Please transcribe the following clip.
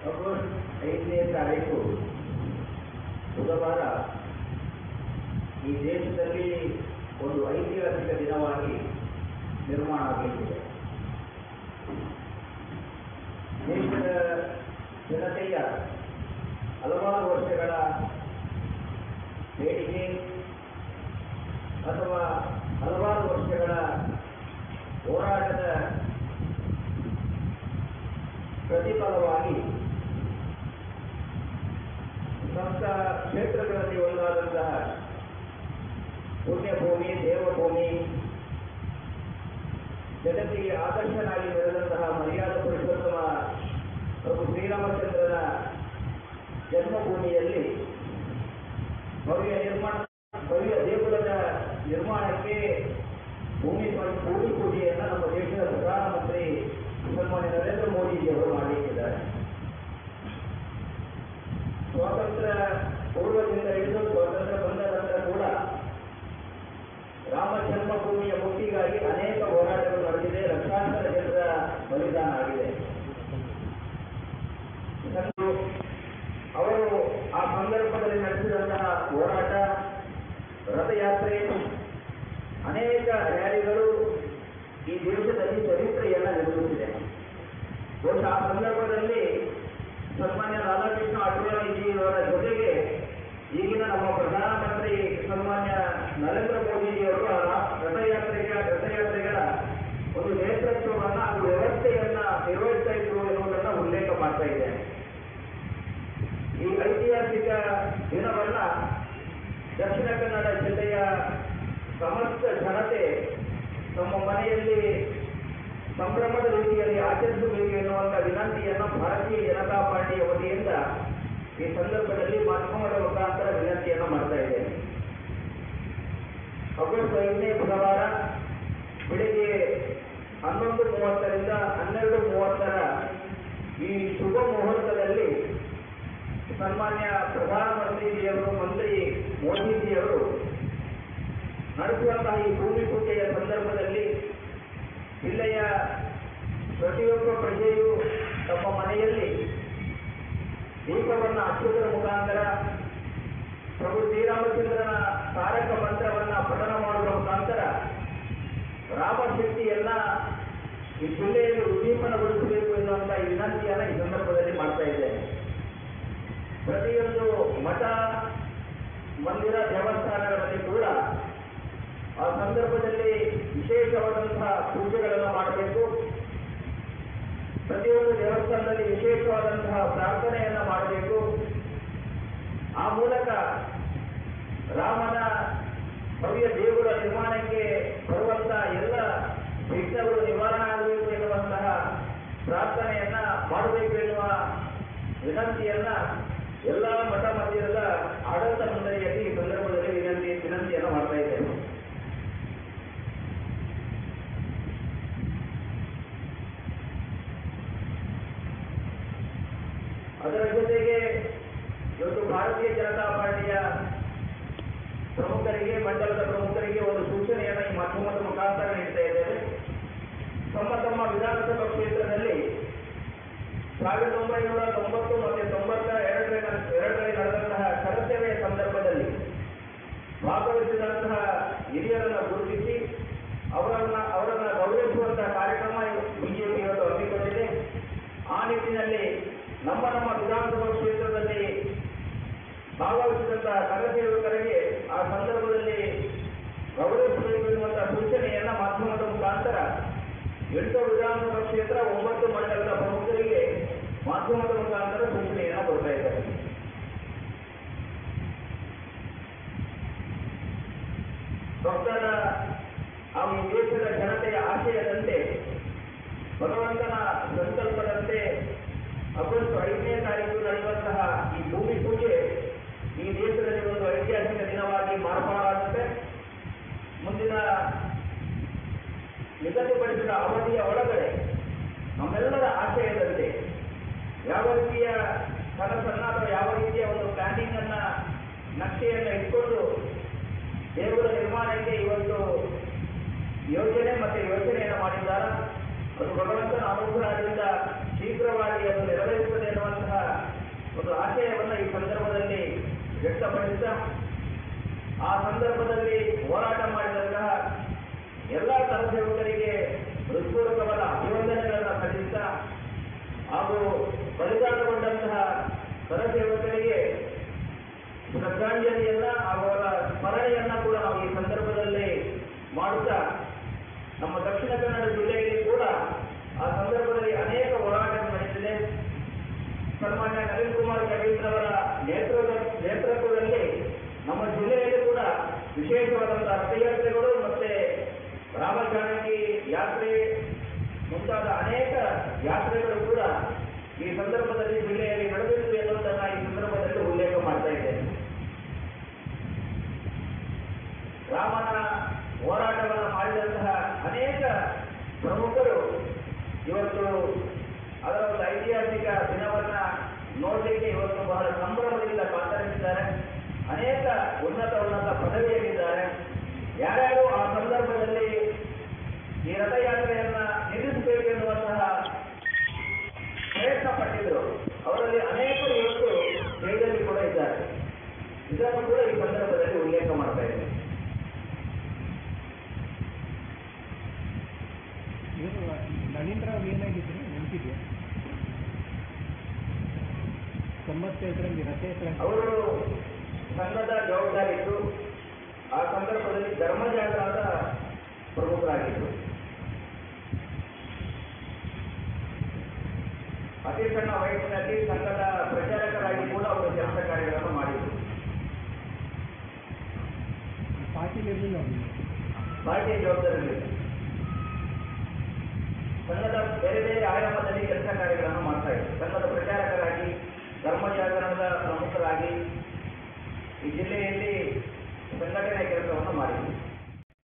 August ಐದನೇ ತಾರೀಕು ಬುಧವಾರ ಈ ದೇಶದಲ್ಲಿ ಒಂದು ಐತಿಹಾಸಿಕ ದಿನವಾಗಿ ನಿರ್ಮಾಣ ಆಗಲಿದೆ ದೇಶದ ಜನತೆಯ ಹಲವಾರು ವರ್ಷಗಳ ಬೇಡಿಕೆ ಅಥವಾ ಹಲವಾರು ವರ್ಷಗಳ ಹೋರಾಟದ ಪ್ರತಿಫಲವಾಗಿ ಸಂತ ಕ್ಷೇತ್ರಗಳಲ್ಲಿ ಒಂದಾದಂತಹ ಪುಣ್ಯಭೂಮಿ ದೇವಭೂಮಿ ಜಗತ್ತಿಗೆ ಆದರ್ಶನಾಗಿ ಬೆಳೆದಂತಹ ಮರ್ಯಾದ ಪುರುಷೋತ್ತಮ ಪ್ರಭು ಶ್ರೀರಾಮಚಂದ್ರನ ಜನ್ಮಭೂಮಿಯಲ್ಲಿ ಭವ್ಯ ನಿರ್ಮಾಣ ಭವ್ಯ ದೇಗುಲದ ನಿರ್ಮಾಣಕ್ಕೆ ಭೂಮಿ ಪೂಜೆ- ಭೂಮಿ ಪೂಜೆಯನ್ನು ನಮ್ಮ ದೇಶದ ಪ್ರಧಾನಮಂತ್ರಿ ಸನ್ಮಾನ್ಯ ನರೇಂದ್ರ ಮೋದಿಜಿಯವರು ಮಾಡಲಿಕ್ಕಿದ್ದಾರೆ ಸ್ವಾತಂತ್ರ್ಯ ಪೂರ್ವದಿಂದ ಹಿಡಿದು ಸ್ವಾತಂತ್ರ್ಯ ಬಂದ ನಂತರ ಕೂಡ ರಾಮ ಜನ್ಮಭೂಮಿಯ ಮುಕ್ತಿಗಾಗಿ ಅನೇಕ ಹೋರಾಟಗಳು ನಡೆದಿದೆ ಲಕ್ಷಾಂತರ ಜನರ ಬಲಿದಾನ ಆಗಿದೆ ಮತ್ತು ಅವರು ಆ ಸಂದರ್ಭದಲ್ಲಿ ನಡೆಸಿದಂತಹ ಹೋರಾಟ ರಥಯಾತ್ರೆ ಅನೇಕ ರ್ಯಾಲಿಗಳು ಈ ದೇಶದಲ್ಲಿ ಚರಿತ್ರೆಯನ್ನ ನಿರ್ಮಿಸಿದೆ ಬಹುಶಃ ಆ ಸಂದರ್ಭದಲ್ಲಿ ಸನ್ಮಾನ್ಯ ರಾಧಾಕೃಷ್ಣ ಅಡ್ವಾಣಿಜಿಯವರ ಜೊತೆಗೆ ಈಗಿನ ನಮ್ಮ ಪ್ರಧಾನಮಂತ್ರಿ ಸನ್ಮಾನ್ಯ ನರೇಂದ್ರ ಮೋದಿಜಿಯವರು ಆ ರಥಯಾತ್ರೆಗೆ ರಥಯಾತ್ರೆಗಳ ಒಂದು ನೇತೃತ್ವವನ್ನ ಹಾಗೂ ವ್ಯವಸ್ಥೆಯನ್ನ ನಿರ್ವಹಿಸ್ತಾ ಇದ್ರು ಎನ್ನುವುದನ್ನ ಉಲ್ಲೇಖ ಮಾಡ್ತಾ ಇದ್ದೇನೆ ಈ ಐತಿಹಾಸಿಕ ದಿನವನ್ನ ದಕ್ಷಿಣ ಕನ್ನಡ ಜಿಲ್ಲೆಯ ಸಮಸ್ತ ಜನತೆ ತಮ್ಮ ಮನೆಯಲ್ಲಿ ಸಂಭ್ರಮದ ರೀತಿಯಲ್ಲಿ ಆಚರಿಸಬೇಕು ಎನ್ನುವಂತ ವಿನಂತಿಯನ್ನು ಭಾರತೀಯ ಜನತಾ ಪಾರ್ಟಿಯ ವತಿಯಿಂದ ಈ ಸಂದರ್ಭದಲ್ಲಿ ಮಾಧ್ಯಮದ ಮುಖಾಂತರ ವಿನಂತಿಯನ್ನು ಮಾಡ್ತಾ ಇದ್ದೇನೆ ಆಗಸ್ಟ್ ಐದನೇ ಬುಧವಾರ ಬೆಳಿಗ್ಗೆ ಹನ್ನೊಂದು ಮೂವತ್ತರಿಂದ ಹನ್ನೆರಡು ಮೂವತ್ತರ ಈ ಶುಭ ಮುಹೂರ್ತದಲ್ಲಿ ಸನ್ಮಾನ್ಯ ಪ್ರಧಾನಮಂತ್ರಿಜಿಯವರು ಮಂತ್ರಿ ಮೋದಿಜಿಯವರು ನಡೆಸುವಂತಹ ಈ ಭೂಮಿ ಪೂಜೆಯ ಸಂದರ್ಭದಲ್ಲಿ ಜಿಲ್ಲೆಯ ಪ್ರತಿಯೊಬ್ಬ ಪ್ರಜೆಯು ತಮ್ಮ ಮನೆಯಲ್ಲಿ ದೀಪವನ್ನು ಹಚ್ಚುವುದರ ಮುಖಾಂತರ ಪ್ರಭು ಶ್ರೀರಾಮಚಂದ್ರನ ತಾರಕ ಮಂತ್ರವನ್ನ ಪಠನ ಮಾಡುವ ಮುಖಾಂತರ ರಾಮಶಕ್ತಿಯನ್ನ ಈ ಜಿಲ್ಲೆಯಲ್ಲಿ ಉದ್ದೀಪನಗೊಳಿಸಬೇಕು ಎನ್ನುವಂತ ಈ ವಿನಂತಿಯನ್ನ ಈ ಸಂದರ್ಭದಲ್ಲಿ ಮಾಡ್ತಾ ಇದ್ದೇನೆ ಪ್ರತಿಯೊಂದು ಮಠ ಮಂದಿರ ದೇವಸ್ಥಾನಗಳಲ್ಲಿ ಕೂಡ ಆ ಸಂದರ್ಭದಲ್ಲಿ ವಿಶೇಷವಾದಂತಹ ಪೂಜೆಗಳನ್ನು ಮಾಡಬೇಕು ಪ್ರತಿಯೊಂದು ದೇವಸ್ಥಾನದಲ್ಲಿ ವಿಶೇಷವಾದಂತಹ ಪ್ರಾರ್ಥನೆಯನ್ನ ಮಾಡಬೇಕು ಆ ಮೂಲಕ ರಾಮನ ಭವ್ಯ ದೇಗುಲ ನಿರ್ಮಾಣಕ್ಕೆ ಬರುವಂತ ಎಲ್ಲ ವಿಘ್ನಗಳು ನಿವಾರಣೆ ಆಗಬೇಕು ಎನ್ನುವಂತಹ ಪ್ರಾರ್ಥನೆಯನ್ನ ಮಾಡಬೇಕು ಎನ್ನುವ ವಿನಂತಿಯನ್ನ ಎಲ್ಲ ಮಠ ಮಂದಿರದ ಆಡಳಿತ ಮಂಡಳಿಯಲ್ಲಿ ಈ ಸಂದರ್ಭದಲ್ಲಿ ವಿನಂತಿ ವಿನಂತಿಯನ್ನು ಮಾಡ್ತಾ ಇದ್ದೇನೆ ಅದರ ಜೊತೆಗೆ ಇವತ್ತು ಭಾರತೀಯ ಜನತಾ ಪಾರ್ಟಿಯ ಪ್ರಮುಖರಿಗೆ ಮಂಡಲದ ಪ್ರಮುಖರಿಗೆ ಒಂದು ಸೂಚನೆಯನ್ನು ಈ ಮಾಧ್ಯಮದ ಮುಖಾಂತರ ನೀಡ್ತಾ ಇದ್ದೇವೆ ತಮ್ಮ ತಮ್ಮ ವಿಧಾನಸಭಾ ಕ್ಷೇತ್ರದಲ್ಲಿ ಸಾವಿರದ ಒಂಬೈನೂರ ತೊಂಬತ್ತು ಮತ್ತು ತೊಂಬತ್ತ ಎರಡನೇ ಎರಡರಲ್ಲಿ ನಡೆದಂತಹ ಕರ್ತವ್ಯ ಸಂದರ್ಭದಲ್ಲಿ ಭಾಗವಹಿಸಿದಂತಹ ಹಿರಿಯರನ್ನು ಗುರುತಿಸಿ ಅವರನ್ನ ಅವರನ್ನ ಗೌರವಿಸುವಂತಹ ಕಾರ್ಯಕ್ರಮ ಬಿಜೆಪಿ ಇವತ್ತು ಹಮ್ಮಿಕೊಂಡಿದೆ ಆ ನಿಟ್ಟಿನಲ್ಲಿ ನಮ್ಮ ನಮ್ಮ ವಿಧಾನಸಭಾ ಕ್ಷೇತ್ರದಲ್ಲಿ ಭಾಗವಹಿಸಿದಂತಹ ಕರಸೇವಕರಿಗೆ ಆ ಸಂದರ್ಭದಲ್ಲಿ ಗೌರವಿಸಬೇಕು ಎನ್ನುವಂತಹ ಸೂಚನೆಯನ್ನ ಮಾಧ್ಯಮದ ಮುಖಾಂತರ ಎಂಟು ವಿಧಾನಸಭಾ ಕ್ಷೇತ್ರ ಒಂಬತ್ತು ಮಂಡಲದ ಪ್ರಮುಖರಿಗೆ ಮಾಧ್ಯಮದ ಮುಖಾಂತರ ಸೂಚನೆಯನ್ನ ಕೊಡ್ತಾ ಇದ್ದಾರೆ ಭಕ್ತರ ಹಾಗೂ ಈ ದೇಶದ ಜನತೆಯ ಆಶಯದಂತೆ ಭಗವಂತನ ಸಂಕಲ್ಪದಂತೆ ಆಗಸ್ಟ್ ಐದನೇ ತಾರೀಕು ನಡೆಯುವಂತಹ ಈ ಭೂಮಿ ಪೂಜೆ ಈ ದೇಶದಲ್ಲಿ ಒಂದು ಐತಿಹಾಸಿಕ ದಿನವಾಗಿ ಮಾರ್ಪಾಡಾಗುತ್ತೆ ಮುಂದಿನ ನಿಗದಿಪಡಿಸಿದ ಅವಧಿಯ ಒಳಗಡೆ ನಮ್ಮೆಲ್ಲರ ಆಶಯದಂತೆ ಯಾವ ರೀತಿಯ ಕನಸನ್ನ ಅಥವಾ ಯಾವ ರೀತಿಯ ಒಂದು ಪ್ಲಾನಿಂಗ್ ಅನ್ನ ನಕ್ಷೆಯನ್ನ ಇಟ್ಕೊಂಡು ದೇವರ ನಿರ್ಮಾಣಕ್ಕೆ ಇವತ್ತು ಯೋಜನೆ ಮತ್ತೆ ಯೋಚನೆಯನ್ನು ಮಾಡಿದ್ದಾರೆ ಅದು ಭಗವಂತನ ಅನುಗ್ರಹದಿಂದ ಶೀಘ್ರವಾಗಿ ಅದು ನೆರವೇರುತ್ತದೆ ಎನ್ನುವಂತಹ ವ್ಯಕ್ತಪಡಿಸಿದ ಆ ಸಂದರ್ಭದಲ್ಲಿ ಹೋರಾಟ ಮಾಡಿದಂತಹ ಎಲ್ಲ ಕರಸೇವಕರಿಗೆ ಹೃತ್ಪೂರ್ವಕವಾದ ಅಭಿವಂದನೆಗಳನ್ನು ಸಲ್ಲಿಸಿದ ಹಾಗೂ ಬಲಿದಾನಗೊಂಡಂತಹ ಕರಸೇವಕರಿಗೆ ಶ್ರದ್ಧಾಂಜಲಿಯನ್ನ ಹಾಗೂ ಅವರ ಸ್ಮರಣೆಯನ್ನ ಕೂಡ ನಾವು ಈ ಸಂದರ್ಭದಲ್ಲಿ ಮಾಡುತ್ತಾ ನಮ್ಮ ದಕ್ಷಿಣ ಕನ್ನಡ ಜಿಲ್ಲೆಯಲ್ಲಿ ಕೂಡ ಆ ಸಂದರ್ಭದಲ್ಲಿ ಅನೇಕ ಹೋರಾಟಗಳು ನಡೆದಿದೆ ಸನ್ಮಾನ್ಯ ನಳಿನ್ ಕುಮಾರ್ ಕಟೀಲ್ ಅವರ ನೇತೃತ್ವ ನೇತೃತ್ವದಲ್ಲಿ ನಮ್ಮ ಜಿಲ್ಲೆಯಲ್ಲಿ ಕೂಡ ವಿಶೇಷವಾದಂತಹ ರಥಯಾತ್ರೆಗಳು ಮತ್ತೆ ರಾಮ ಜಾನಕಿ ಯಾತ್ರೆ ಮುಂತಾದ ಅನೇಕ ಯಾತ್ರೆಗಳು ಕೂಡ ಈ ಸಂದರ್ಭದಲ್ಲಿ ಜಿಲ್ಲೆಯಲ್ಲಿ ನಡೆದಿತ್ತು ಎನ್ನುವುದನ್ನ ಈ ಸಂದರ್ಭದಲ್ಲಿ ಉಲ್ಲೇಖ ಮಾಡ್ತಾ ಇದ್ದೇನೆ ರಾಮನ ಹೋರಾಟವನ್ನು ಮಾಡಿದಂತಹ ಅನೇಕ ಪ್ರಮುಖರು ಇವತ್ತು ಅದರ ಒಂದು ಐತಿಹಾಸಿಕ ದಿನವನ್ನ ನೋಡಲಿಕ್ಕೆ ಇವತ್ತು ಬಹಳ ಸಂಭ್ರಮದಿಂದ ಕಾತರಿಸಿದ್ದಾರೆ ಅನೇಕ ಉನ್ನತ ಉನ್ನತ ಪದವಿಯಲ್ಲಿದ್ದಾರೆ ಯಾರ್ಯಾರು ಆ ಸಂದರ್ಭದಲ್ಲಿ ಈ ರಥಯಾತ್ರೆಯನ್ನ ನಿಲ್ಲಿಸಬೇಕೆನ್ನುವಂತಹ ಪ್ರಯತ್ನ ಪಟ್ಟಿದ್ರು ಅವರಲ್ಲಿ ಅನೇಕರು ಇವತ್ತು ಜೈಲಲ್ಲಿ ಕೂಡ ಇದ್ದಾರೆ ಇದನ್ನು ಕೂಡ ಈ ಸಂದರ್ಭದಲ್ಲಿ ಉಲ್ಲೇಖ ಮಾಡ್ತಾ ಇದ್ದೇನೆ ಇವರು ನಳೀಂದ್ರಾವ್ ಏನಾಗಿದ್ರು ನೆನಪಿದೆಯಾ ತೊಂಬತ್ತೆರಡರಲ್ಲಿ ರಥಯಾತ್ರೆ ಅವರು ಸಂಘದ ಜವಾಬ್ದಾರಿ ಇತ್ತು ಆ ಸಂದರ್ಭದಲ್ಲಿ ಧರ್ಮಜಾಗರದ ಪ್ರಮುಖರಾಗಿದ್ದರು ಅತಿ ಸಣ್ಣ ವಯಸ್ಸಿನಲ್ಲಿ ಸಂಘದ ಪ್ರಚಾರಕರಾಗಿ ಕೂಡ ಅವರು ಕೆಲಸ ಕಾರ್ಯಗಳನ್ನು ಮಾಡಿದರು ಪಾರ್ಟಿಲಿ ಇರಲಿಲ್ಲ ಅವನು ಪಾರ್ಟಿಯ ಜವಾಬ್ದಾರಿಯಲ್ಲಿ ಸಂಘದ ಬೇರೆ ಬೇರೆ ಆಯಾಮದಲ್ಲಿ ಕೆಲಸ ಕಾರ್ಯಗಳನ್ನು ಮಾಡ್ತಾ ಇದ್ರು ಸಂಘದ ಪ್ರಚಾರಕರಾಗಿ ಧರ್ಮ ಜಾಗರಣದ ಪ್ರಮುಖರಾಗಿ ಈ ಜಿಲ್ಲೆಯಲ್ಲಿ